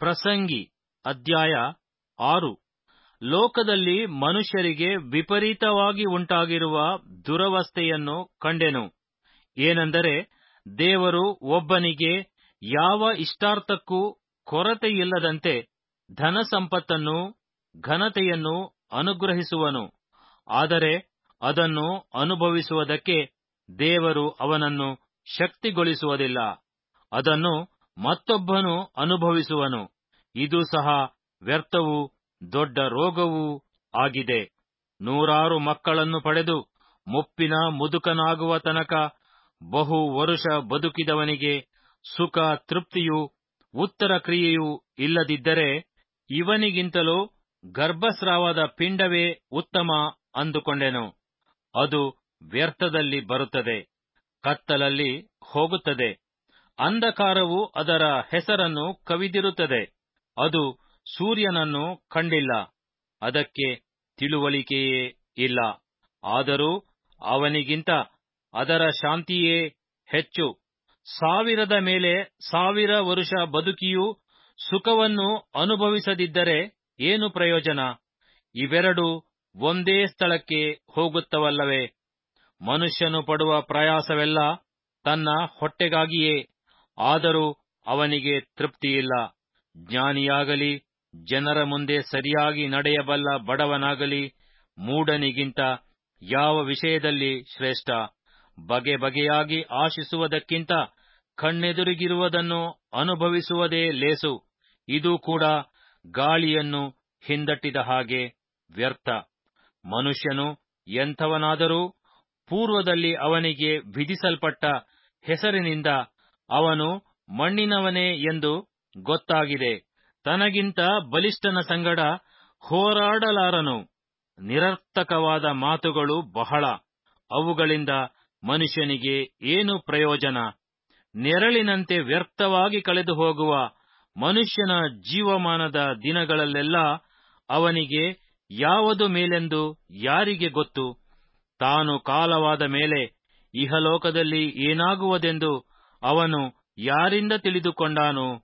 ಪ್ರಸಂಗಿ ಅಧ್ಯಾಯ ಆರು ಲೋಕದಲ್ಲಿ ಮನುಷ್ಯರಿಗೆ ವಿಪರೀತವಾಗಿ ಉಂಟಾಗಿರುವ ದುರವಸ್ಥೆಯನ್ನು ಕಂಡೆನು ಏನೆಂದರೆ ದೇವರು ಒಬ್ಬನಿಗೆ ಯಾವ ಇಷ್ಟಾರ್ಥಕ್ಕೂ ಕೊರತೆಯಿಲ್ಲದಂತೆ ಧನಸಂಪತ್ತನ್ನೂ ಘನತೆಯನ್ನು ಅನುಗ್ರಹಿಸುವನು ಆದರೆ ಅದನ್ನು ಅನುಭವಿಸುವುದಕ್ಕೆ ದೇವರು ಅವನನ್ನು ಶಕ್ತಿಗೊಳಿಸುವುದಿಲ್ಲ ಅದನ್ನು ಮತ್ತೊಬ್ಬನು ಅನುಭವಿಸುವನು ಇದು ಸಹ ವ್ಯರ್ಥವೂ ದೊಡ್ಡ ರೋಗವೂ ಆಗಿದೆ ನೂರಾರು ಮಕ್ಕಳನ್ನು ಪಡೆದು ಮುಪ್ಪಿನ ಮುದುಕನಾಗುವ ತನಕ ಬಹು ವರುಷ ಬದುಕಿದವನಿಗೆ ಸುಖ ತೃಪ್ತಿಯೂ ಉತ್ತರ ಕ್ರಿಯೆಯೂ ಇಲ್ಲದಿದ್ದರೆ ಇವನಿಗಿಂತಲೂ ಗರ್ಭಸ್ರಾವದ ಪಿಂಡವೇ ಉತ್ತಮ ಅಂದುಕೊಂಡೆನು ಅದು ವ್ಯರ್ಥದಲ್ಲಿ ಬರುತ್ತದೆ ಕತ್ತಲಲ್ಲಿ ಹೋಗುತ್ತದೆ ಅಂಧಕಾರವು ಅದರ ಹೆಸರನ್ನು ಕವಿದಿರುತ್ತದೆ ಅದು ಸೂರ್ಯನನ್ನು ಕಂಡಿಲ್ಲ ಅದಕ್ಕೆ ತಿಳುವಳಿಕೆಯೇ ಇಲ್ಲ ಆದರೂ ಅವನಿಗಿಂತ ಅದರ ಶಾಂತಿಯೇ ಹೆಚ್ಚು ಸಾವಿರದ ಮೇಲೆ ಸಾವಿರ ವರುಷ ಬದುಕಿಯೂ ಸುಖವನ್ನು ಅನುಭವಿಸದಿದ್ದರೆ ಏನು ಪ್ರಯೋಜನ ಇವೆರಡೂ ಒಂದೇ ಸ್ಥಳಕ್ಕೆ ಹೋಗುತ್ತವಲ್ಲವೇ ಮನುಷ್ಯನು ಪಡುವ ಪ್ರಯಾಸವೆಲ್ಲ ತನ್ನ ಹೊಟ್ಟೆಗಾಗಿಯೇ ಆದರೂ ಅವನಿಗೆ ತೃಪ್ತಿಯಿಲ್ಲ ಜ್ಞಾನಿಯಾಗಲಿ ಜನರ ಮುಂದೆ ಸರಿಯಾಗಿ ನಡೆಯಬಲ್ಲ ಬಡವನಾಗಲಿ ಮೂಢನಿಗಿಂತ ಯಾವ ವಿಷಯದಲ್ಲಿ ಶ್ರೇಷ್ಠ ಬಗೆ ಬಗೆಯಾಗಿ ಆಶಿಸುವುದಕ್ಕಿಂತ ಕಣ್ಣೆದುರಿಗಿರುವುದನ್ನು ಅನುಭವಿಸುವುದೇ ಲೇಸು ಇದು ಕೂಡ ಗಾಳಿಯನ್ನು ಹಿಂದಟ್ಟಿದ ಹಾಗೆ ವ್ಯರ್ಥ ಮನುಷ್ಯನು ಎಂಥವನಾದರೂ ಪೂರ್ವದಲ್ಲಿ ಅವನಿಗೆ ವಿಧಿಸಲ್ಪಟ್ಟ ಹೆಸರಿನಿಂದ ಅವನು ಮಣ್ಣಿನವನೇ ಎಂದು ಗೊತ್ತಾಗಿದೆ ತನಗಿಂತ ಬಲಿಷ್ಠನ ಸಂಗಡ ಹೋರಾಡಲಾರನು ನಿರರ್ಥಕವಾದ ಮಾತುಗಳು ಬಹಳ ಅವುಗಳಿಂದ ಮನುಷ್ಯನಿಗೆ ಏನು ಪ್ರಯೋಜನ ನೆರಳಿನಂತೆ ವ್ಯರ್ಥವಾಗಿ ಕಳೆದು ಹೋಗುವ ಮನುಷ್ಯನ ಜೀವಮಾನದ ದಿನಗಳಲ್ಲೆಲ್ಲ ಅವನಿಗೆ ಯಾವುದು ಮೇಲೆಂದು ಯಾರಿಗೆ ಗೊತ್ತು ತಾನು ಕಾಲವಾದ ಮೇಲೆ ಇಹಲೋಕದಲ್ಲಿ ಏನಾಗುವುದೆಂದು ಅವನು ಯಾರಿಂದ ತಿಳಿದುಕೊಂಡಾನು